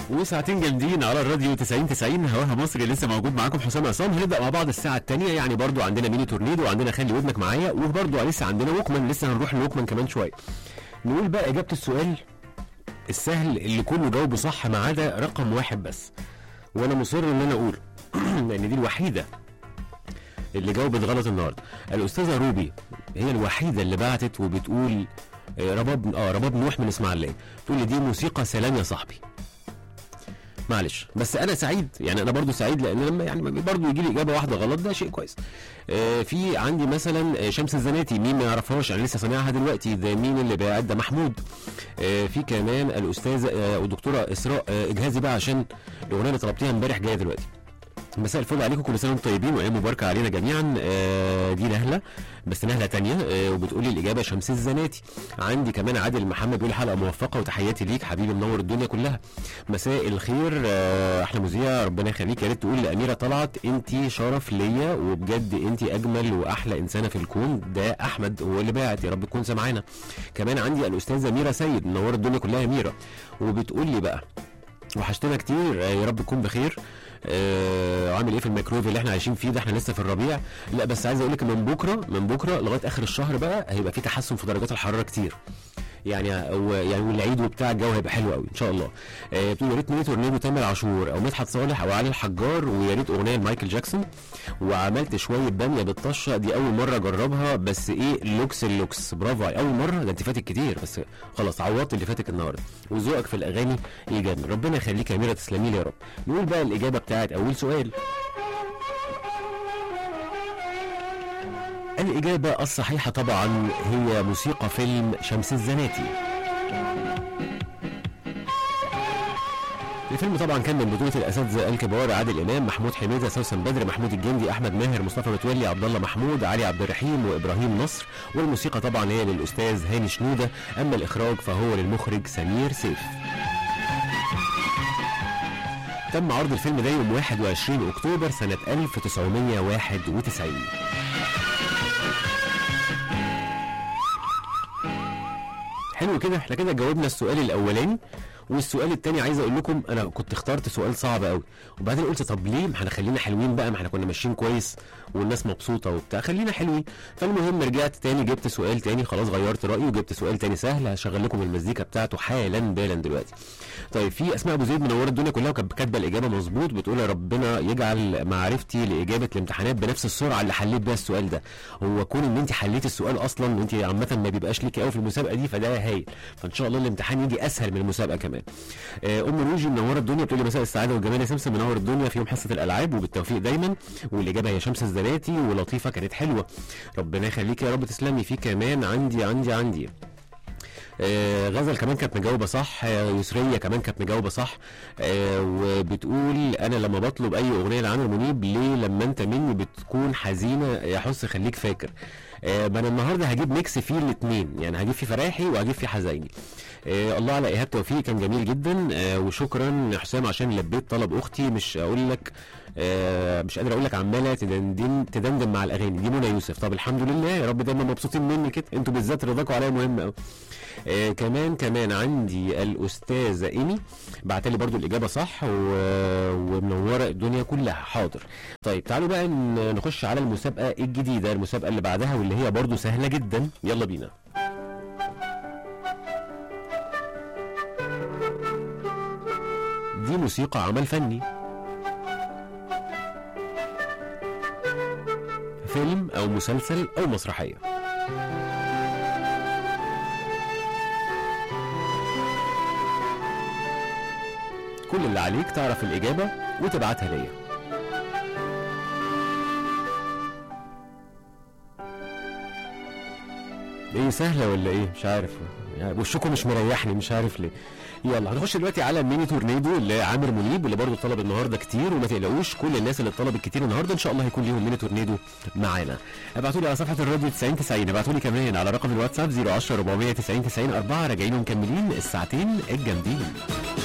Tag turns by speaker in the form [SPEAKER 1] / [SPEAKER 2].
[SPEAKER 1] وساعتين جامدين على الراديو 90 90 هواها مصري لسه موجود معاكم حسام عصام هنبدا مع بعض الساعه الثانيه يعني برضو عندنا ميني تورنيدو وعندنا خلي ودنك معايا وبرضو لسه عندنا ووكمان لسه هنروح لوكمان كمان شويه نقول بقى اجابه السؤال السهل اللي كله جاوبه صح ما عدا رقم واحد بس وانا مصر ان انا اقوله لان دي الوحيده اللي جاوبت غلط النهارده الاستاذه روبي هي الوحيده اللي بعتت وبتقول آه، رباب اه رباب نوح من اسماعيليه تقول لي دي موسيقى سلام يا صاحبي معلش بس انا سعيد يعني انا برضو سعيد لان لما يعني برضو يجي لي اجابه واحده غلط ده شيء كويس آه في عندي مثلا آه، شمس الزناتي مين ما يعرفهاش انا لسه سامعها دلوقتي ده مين اللي بيعد ده محمود آه في كمان الاستاذه آه والدكتوره اسراء آه اجهزي بقى عشان الاغنيه اللي طلبتيها امبارح جايه دلوقتي مساء الفل عليكم كل سنه وانتم طيبين وايام مباركه علينا جميعا آه دي نهله بس نهله تانية آه وبتقول لي الاجابه شمس الزناتي عندي كمان عادل محمد بيقول حلقه موفقه وتحياتي ليك حبيبي منور الدنيا كلها مساء الخير آه احلى مذيع ربنا يخليك يا ريت تقول لاميره طلعت انت شرف ليا وبجد انت اجمل واحلى انسانه في الكون ده احمد هو اللي باعت يا رب تكون سامعانا كمان عندي الاستاذه ميرا سيد منوره الدنيا كلها يا ميرا وبتقول لي بقى وحشتنا كتير آه، يا رب تكون بخير آه عامل ايه في الميكرويف اللي احنا عايشين فيه ده احنا لسه في الربيع لا بس عايز اقول لك من بكره من بكره لغايه اخر الشهر بقى هيبقى في تحسن في درجات الحراره كتير يعني أو يعني والعيد وبتاع الجو هيبقى حلو قوي ان شاء الله آه بتقول يا ريت ميني تورنيدو تامر عاشور او مدحت صالح او علي الحجار ويا ريت اغنيه لمايكل جاكسون وعملت شويه باميه بالطشه دي اول مره اجربها بس ايه لوكس اللوكس برافو عليك. اول مره ده انت فاتك كتير بس خلاص عوضت اللي فاتك النهارده وذوقك في الاغاني ايجابي ربنا يخليك يا ميرا تسلمي لي يا رب نقول بقى الاجابه بتاعت اول سؤال الإجابة الصحيحة طبعا هي موسيقى فيلم شمس الزناتي الفيلم طبعا كان من بطولة الأساتذة الكبار عادل إمام محمود حميدة سوسن بدر محمود الجندي أحمد ماهر مصطفى متولي عبد الله محمود علي عبد الرحيم وإبراهيم نصر والموسيقى طبعا هي للأستاذ هاني شنودة أما الإخراج فهو للمخرج سمير سيف تم عرض الفيلم ده يوم 21 أكتوبر سنة 1991 حلو كده احنا كده جاوبنا السؤال الاولاني والسؤال التاني عايز اقول لكم انا كنت اخترت سؤال صعب قوي وبعدين قلت طب ليه ما احنا خلينا حلوين بقى ما احنا كنا ماشيين كويس والناس مبسوطه وبتاع خلينا حلوين فالمهم رجعت تاني جبت سؤال تاني خلاص غيرت رايي وجبت سؤال تاني سهل هشغل لكم المزيكا بتاعته حالا بالا دلوقتي طيب في اسماء ابو زيد منوره الدنيا كلها وكانت كاتبه الاجابه مظبوط بتقول يا ربنا يجعل معرفتي لاجابه الامتحانات بنفس السرعه اللي حليت بيها السؤال ده هو كون ان انت حليت السؤال اصلا وانت عامه ما بيبقاش ليكي قوي في المسابقه دي فده هايل فان شاء الله الامتحان يجي اسهل من المسابقه كمان آه، ام روجي منوره الدنيا بتقول لي مساء السعاده والجمال يا سمسم منور الدنيا في يوم حصه الالعاب وبالتوفيق دايما والاجابه هي شمس الزناتي ولطيفه كانت حلوه ربنا يخليك يا رب تسلمي في كمان عندي عندي عندي آه غزل كمان كانت مجاوبه صح آه يسريه كمان كانت مجاوبه صح آه وبتقول انا لما بطلب اي اغنيه لعمرو منيب ليه لما انت مني بتكون حزينه يا حس خليك فاكر آه ما انا النهارده هجيب ميكس فيه الاثنين يعني هجيب فيه فرايحي وهجيب فيه حزيني آه الله على ايهاب توفيق كان جميل جدا آه وشكرا يا حسام عشان لبيت طلب اختي مش اقول لك آه مش قادر اقول لك عماله تدندن تدندن مع الاغاني دي منى يوسف طب الحمد لله يا رب دايما مبسوطين مني كده انتوا بالذات رضاكم عليا مهم قوي آه كمان كمان عندي الاستاذه ايمي بعت لي برضو الاجابه صح و... ومنوره الدنيا كلها حاضر طيب تعالوا بقى ن- نخش على المسابقه الجديده المسابقه اللي بعدها واللي هي برضو سهله جدا يلا بينا دي موسيقى عمل فني فيلم او مسلسل او مسرحيه كل اللي عليك تعرف الإجابة وتبعتها ليا ايه سهلة ولا ايه مش عارف يعني وشكم مش مريحني مش عارف ليه يلا هنخش دلوقتي على ميني تورنيدو اللي عامر منيب اللي برضه طلب النهارده كتير وما تقلقوش كل الناس اللي طلبت كتير النهارده ان شاء الله هيكون ليهم ميني تورنيدو معانا ابعتوا لي على صفحه الراديو 90 90 ابعتوا لي كمان على رقم الواتساب 010 490 90 4 راجعين ومكملين الساعتين الجامدين